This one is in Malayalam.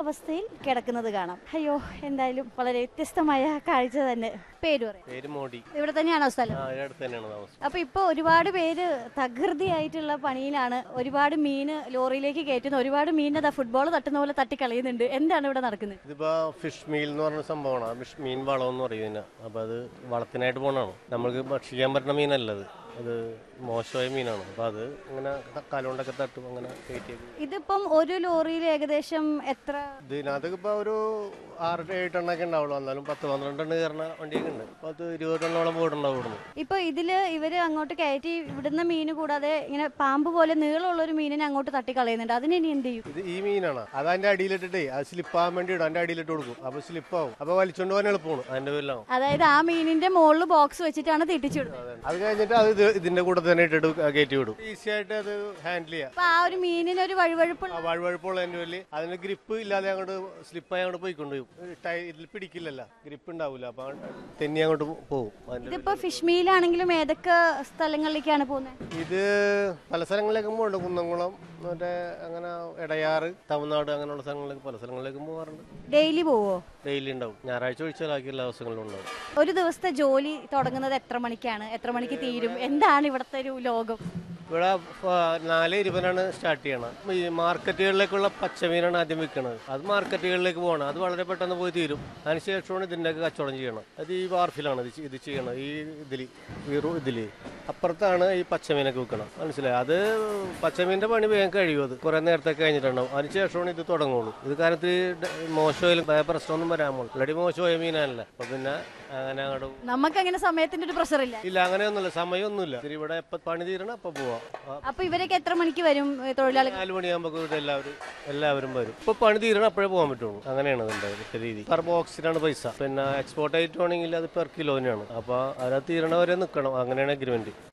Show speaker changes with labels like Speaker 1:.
Speaker 1: അവസ്ഥയിൽ കിടക്കുന്നത് കാണാം അയ്യോ എന്തായാലും വളരെ വ്യത്യസ്തമായ കാഴ്ച തന്നെ പേര് പറയാം
Speaker 2: പേര് മോഡി
Speaker 1: ഇവിടെ തന്നെയാണോ സ്ഥലം
Speaker 2: ആ ഇവിടെ അടുത്ത് തന്നെയാണ് താമസം
Speaker 1: അപ്പൊ ഇപ്പൊ ഒരുപാട് പേര് തകൃതിയായിട്ടുള്ള പണിയിലാണ് ഒരുപാട് മീന് ലോറിയിലേക്ക് കയറ്റുന്ന ഒരുപാട് മീൻ അതാ ഫുട്ബോൾ തട്ടുന്ന പോലെ തട്ടിക്കളയുന്നുണ്ട് എന്താണ് ഇവിടെ നടക്കുന്നത്
Speaker 2: ഇതിപ്പോ ഫിഷ് മീൽ എന്ന് പറഞ്ഞ സംഭവമാണ് ആ ഫിഷ് മീൻ വളം എന്ന് പറയും ഇതിനെ അപ്പൊ അത് വളത്തിനായിട്ട് പോണതാണ് നമുക്ക് ഭക്ഷിക്കാൻ പറ്റുന്ന മീനല്ലത് അത് മോശമായ മീനാണ് അപ്പൊ അത് ഇങ്ങനെ കാലുകൊണ്ടൊക്കെ തട്ടും അങ്ങനെ കയറ്റി
Speaker 1: ഇതിപ്പം ഒരു ലോറിയിൽ ഏകദേശം എത്ര
Speaker 2: ഇതിനകത്ത് ഇപ്പൊ ഒരു ആറ് ഏഴ് ടണ്ണൊക്കെ ഉണ്ടാവുള്ളൂ എന്നാലും പത്ത് പന്ത്രണ്ട് ടണ്ണ് കയറുന്ന വണ്ടിയൊക്കെ ഉണ്ട് പത്ത് ഇരുപത് ടണ്ണോളം പോയിട്ടുണ്ടാവും ഇവിടുന്ന്
Speaker 1: ഇപ്പൊ ഇതില് ഇവര് അങ്ങോട്ട് കയറ്റി ഇവിടുന്ന മീന് കൂടാതെ ഇങ്ങനെ പാമ്പ് പോലെ നീളമുള്ള ഒരു മീനിനെ അങ്ങോട്ട് തട്ടിക്കളയുന്നുണ്ട് അതിന് ഇനി എന്ത് ചെയ്യും
Speaker 2: ഇത് ഈ മീനാണ് അത് അതിന്റെ അടിയിലിട്ടിട്ടേ അത് സ്ലിപ്പാകാൻ വേണ്ടി ഇടും അതിന്റെ അടിയിലിട്ട് കൊടുക്കും അപ്പൊ സ്ലിപ്പാവും അപ്പൊ വലിച്ചോണ്ട് പോകാൻ എളുപ്പമാണ് അതിന്റെ പേരിലാവും
Speaker 1: അതായത് ആ മീനിന്റെ മുകളിൽ ബോക്സ് വെച്ചിട്ടാണ് തീട്ടിച്ചിടുന്നത്
Speaker 2: അത് കഴിഞ്ഞിട്ട് അത് ഇത് ഇതിന്റെ കൂടെ തന്നെ ഇട്ടിട്ട് കയറ്റി വിടും ഈസി ആയിട്ട് അത് ഹാൻഡിൽ ചെയ്യാം
Speaker 1: അപ്പൊ ആ ഒരു മീനിന് ഒരു വഴുവഴുപ്പുള്ള
Speaker 2: ആ വഴുവഴുപ്പുള്ളതിന്റെ പേരിൽ അതിന് ഗ്രിപ്പ് ഇല്ലാതെ അങ്ങോട്ട് സ്ലിപ്പായി അങ്ങോട്ട് പോയിക്കൊണ്ട് പോകും ടൈ ഇതിൽ പിടിക്കില്ലല്ലോ ഗ്രിപ്പ് ഉണ്ടാവില്ല അപ്പൊ തെന്നി അങ്ങോട്ട് പോകും അതിന്റെ
Speaker 1: ഇതിപ്പോ ഫിഷ് മീലാണെങ്കിലും ഏതൊക്കെ സ്ഥലങ്ങളിലേക്കാണ് പോകുന്നത്
Speaker 2: ഇത് പല സ്ഥലങ്ങളിലേക്കും പോകുന്നുണ്ട് കുന്നംകുളം മറ്റേ അങ്ങനെ എടയാറ് തമിഴ്നാട് അങ്ങനെയുള്ള സ്ഥലങ്ങളിലേക്ക് പല സ്ഥലങ്ങളിലേക്കും പോകാറുണ്ട്
Speaker 1: ഡെയിലി പോവോ
Speaker 2: ഡെയിലി ഉണ്ടാവും ഞായറാഴ്ച ഒഴിച്ചാൽ ബാക്കി എല്ലാ ദിവസങ്ങളിലും ഉണ്ടാവും
Speaker 1: ഒരു ദിവസത്തെ ജോലി തുടങ്ങുന്നത് എത്ര മണിക്കാണ് എത്ര മണിക്ക് തീരും എന്താണ് ഇവിടുത്തെ ഒരു ലോകം
Speaker 2: ഇവിടെ ഫ- നാല് ഇരുപതിനാണ് സ്റ്റാർട്ട് ചെയ്യണം ഈ മാർക്കറ്റുകളിലേക്കുള്ള പച്ചമീനാണ് ആദ്യം വിൽക്കുന്നത് അത് മാർക്കറ്റുകളിലേക്ക് പോകണം അത് വളരെ പെട്ടെന്ന് പോയി തീരും അതിനുശേഷമാണ് ഇതിൻ്റെയൊക്കെ കച്ചവടം ചെയ്യണം അത് ഈ വാർഫിലാണ് ഇത് ചെ- ഇത് ചെയ്യണം ഈ ഇതിൽ ഈ റൂ ഇതിൽ അപ്പുറത്താണ് ഈ പച്ചമീനൊക്കെ വിൽക്കണം മനസ്സിലായി അത് പച്ചമീൻ്റെ പണി വേഗം കഴിയും അത് കുറേ നേരത്തെ കഴിഞ്ഞിട്ടുണ്ടാവും അതിനുശേഷമാണ് ഇത് തുടങ്ങുള്ളൂ ഇത് കാര്യത്തിൽ മോശമായാലും ഭയ പ്രശ്നമൊന്നും വരാൻ പോകും ഓൾറെഡി മോശമായ മീനല്ല അപ്പോൾ പിന്നെ അങ്ങനെ അങ്ങോട്ട്
Speaker 1: നമുക്ക് അങ്ങനെ സമയത്തിന്റെ ഒരു പ്രഷർ ഇല്ല
Speaker 2: ഇല്ല അങ്ങനെയൊന്നുമില്ല സമയമൊന്നുമില്ല ഇത് ഇവിടെ എപ്പോൾ പണി തീരണം അപ്പോൾ പോവാം ആ,
Speaker 1: അപ്പൊ ഇവരൊക്കെ എത്ര മണിക്ക് വരും ഏ, തൊഴിലാളികൾ
Speaker 2: നാല് മണിയാകുമ്പോൾ ഇവിടെ എല്ലാവരും എല്ലാവരും വരും ഇപ്പൊ പണി തീരണം അപ്പോഴേ പോകാൻ പറ്റുള്ളൂ അങ്ങനെയാണ് ഇതിന്റെ ഇവിടുത്തെ രീതി പെർ ബോക്സിനാണ് പൈസ പിന്നെ എക്സ്പോർട്ട് ആയിട്ട് വേണമെങ്കിൽ അത് പെർ കിലോനാണ് അപ്പൊ അതിനകത്ത് തീരണവരെ നിൽക്കണം അങ്ങനെയാണ് അഗ്രിമെന്റ്